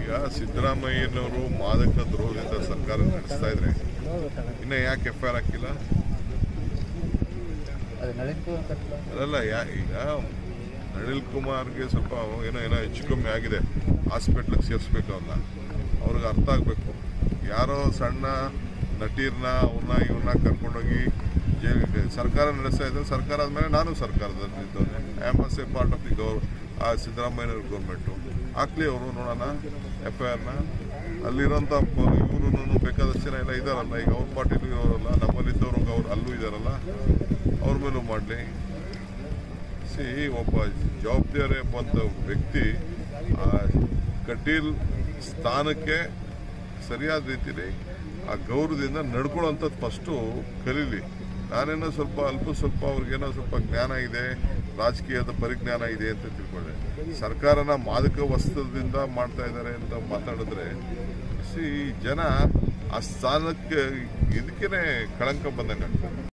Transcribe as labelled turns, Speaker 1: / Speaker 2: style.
Speaker 1: ಈಗ ಸಿದ್ದರಾಮಯ್ಯನವರು ಮಾದಕ ದ್ರೋಹದಿಂದ ಸರ್ಕಾರ ನಡೆಸ್ತಾ ಇದ್ರೆ ಇನ್ನ ಯಾಕೆ ಎಫ್ ಐ ಆರ್ ಹಾಕಿಲ್ಲ
Speaker 2: ಅದು ನಳಿನ್ಕು ಕತ್ಲ
Speaker 1: ಅಲ್ಲ ಯಾ ಈಗ ನಳಿನ್ ಕುಮಾರ್ಗೆ ಸ್ವಲ್ಪ ಏನೋ ಏನೋ ಹೆಚ್ಚು ಕಮ್ಮಿ ಆಗಿದೆ ಹಾಸ್ಪಿಟ್ಲಿಗೆ ಸೇರಿಸ್ಬೇಕು ಅವ್ರನ್ನ ಅವ್ರಿಗೆ ಅರ್ಥ ಆಗಬೇಕು ಯಾರೋ ಸಣ್ಣ ನಟೀರ್ನ ಅವ್ರನ್ನ ಇವ್ರನ್ನ ಕರ್ಕೊಂಡೋಗಿ ಜೈಲಿಗೆ ಸರ್ಕಾರ ನಡೆಸ್ತಾ ಇದ್ದಾರೆ ಸರ್ಕಾರ ಆದಮೇಲೆ ನಾನು ಸರ್ಕಾರದಲ್ಲಿ ಇದ್ದವನೆ I am a part of the gov ಆ ಸಿದ್ದರಾಮಯ್ಯನವ್ರ ಗೌರ್ಮೆಂಟು ಹಾಕ್ಲಿ ಅವರು ನೋಡೋಣ ಎಫ್ ಐ ಆರ್ನ ಅಲ್ಲಿರೋಂಥ ಇವರು ಬೇಕಾದಷ್ಟು ಜನ ಎಲ್ಲ ಇದ್ದಾರಲ್ಲ ಈಗ ಅವ್ರ ಪಾರ್ಟಿಲೂ ಇರೋರಲ್ಲ ನಮ್ಮಲ್ಲಿದ್ದವ್ರು ಅವ್ರು ಅಲ್ಲೂ ಇದ್ದಾರಲ್ಲ ಅವ್ರ ಮೇಲೂ ಮಾಡಲಿ ಸಿ ಒಬ್ಬ ಜವಾಬ್ದಾರಿ ಎಂಬಂಥ ವ್ಯಕ್ತಿ ಆ ಕಟೀಲ್ ಸ್ಥಾನಕ್ಕೆ ಸರಿಯಾದ ರೀತಿಯಲ್ಲಿ ಆ ಗೌರವದಿಂದ ನಡ್ಕೊಳ್ಳೋಂಥದ್ದು ಫಸ್ಟು ಕಲೀಲಿ ನಾನೇನೋ ಸ್ವಲ್ಪ ಅಲ್ಪ ಸ್ವಲ್ಪ ಅವ್ರಿಗೇನೋ ಸ್ವಲ್ಪ ಜ್ಞಾನ ಇದೆ ರಾಜಕೀಯದ ಪರಿಜ್ಞಾನ ಇದೆ ಅಂತ ತಿಳ್ಕೊಂಡೆ ಸರ್ಕಾರನ ಮಾದಕ ವಸ್ತ್ರದಿಂದ ಮಾಡ್ತಾ ಇದ್ದಾರೆ ಅಂತ ಮಾತಾಡಿದ್ರೆ ಸಿ ಜನ ಆ ಸ್ಥಾನಕ್ಕೆ ಇದಕ್ಕೇನೆ ಕಳಂಕ ಬಂದಂಗೆ ಆಗ್ತದೆ